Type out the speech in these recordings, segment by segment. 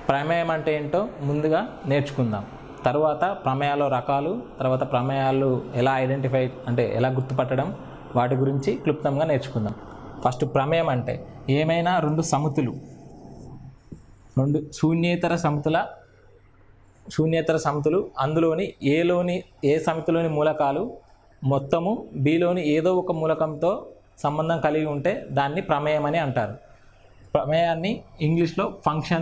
ప్రమేయం అంటే ఏంటో ముందుగా నేర్చుకుందాం తర్వాత ప్రమేయాల రకాలు తర్వాత ప్రమేయాలు ఎలా ఐడెంటిఫై అంటే ఎలా గుర్తుపట్టడం వాటి గురించి క్లుప్తంగా నేర్చుకుందాం ఫస్ట్ ప్రమేయం అంటే ఏమైనా రెండు సమితులు రెండు శూన్యేతర సమితుల శూన్యేతర సమితులు అందులోని ఏలోని ఏ సమితిలోని మూలకాలు మొత్తము బిలోని ఏదో ఒక మూలకంతో సంబంధం కలిగి ఉంటే దాన్ని ప్రమేయం అని అంటారు ప్రమేయాన్ని ఇంగ్లీష్లో ఫంక్షన్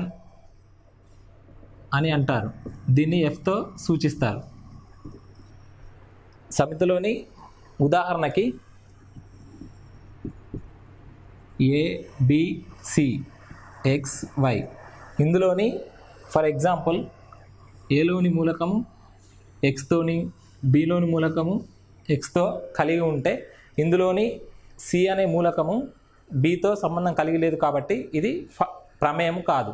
అని అంటారు దీన్ని ఎఫ్తో సూచిస్తారు సమితిలోని ఉదాహరణకి A B C X Y ఇందులోని ఫర్ ఎగ్జాంపుల్ ఏలోని మూలకము ఎక్స్తోని బిలోని మూలకము ఎక్స్తో కలిగి ఉంటే ఇందులోని సి అనే మూలకము బితో సంబంధం కలిగి లేదు కాబట్టి ఇది ఫ ప్రమేయం కాదు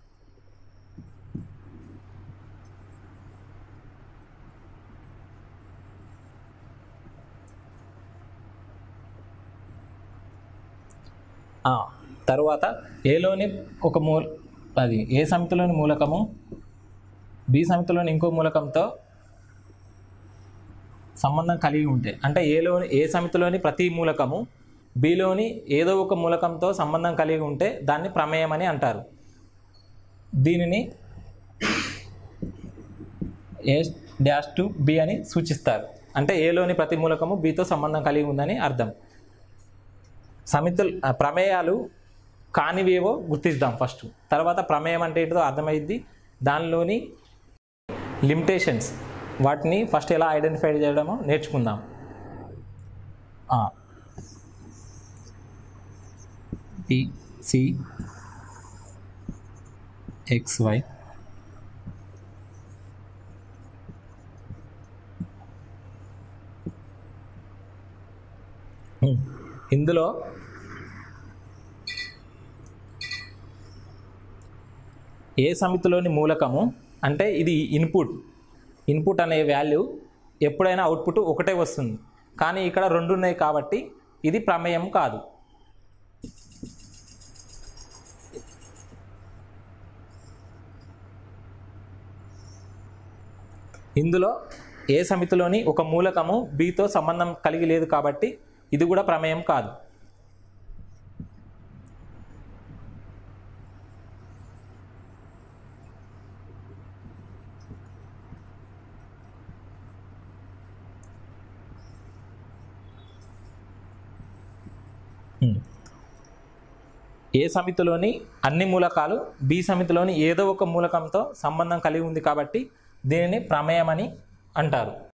ఆ, తరువాత ఏలోని ఒక మూ అది ఏ సమితిలోని మూలకము బి సమితిలోని ఇంకో మూలకంతో సంబంధం కలిగి ఉంటే అంటే ఏలోని ఏ సమితిలోని ప్రతి మూలకము బిలోని ఏదో ఒక మూలకంతో సంబంధం కలిగి ఉంటే దాన్ని ప్రమేయం అని అంటారు దీనిని ఏ డాష్ టు బి అని సూచిస్తారు అంటే ఏలోని ప్రతి మూలకము బితో సంబంధం కలిగి ఉందని అర్థం సమితులు ఆ, ప్రమేయాలు కానివేవో గుర్తిస్తాం ఫస్ట్ తర్వాత ప్రమేయం అంటే ఏంటో అర్థమైద్ది దానిలోని లిమిటేషన్స్ వాటిని ఫస్ట్ ఎలా ఐడెంటిఫై చేయడమో నేర్చుకుందాం ఆ. B C X Y um. ఇందులో ఏ సమితిలోని మూలకము అంటే ఇది ఇన్పుట్ ఇన్పుట్ అనే వాల్యూ ఎప్పుడైనా అవుట్పుట్ ఒకటే వస్తుంది కానీ ఇక్కడ రెండు ఉన్నాయి కాబట్టి ఇది ప్రమేయం కాదు ఇందులో ఏ సమితిలోని ఒక మూలకము బితో సంబంధం కలిగి లేదు కాబట్టి ఇది కూడా ప్రమేయం కాదు ఉమ్. ఏ సమితిలోని అన్ని మూలకాలు బి సమితిలోని ఏదో ఒక మూలకంతో సంబంధం కలిగి ఉంది కాబట్టి దీనిని ప్రమేయం అని అంటారు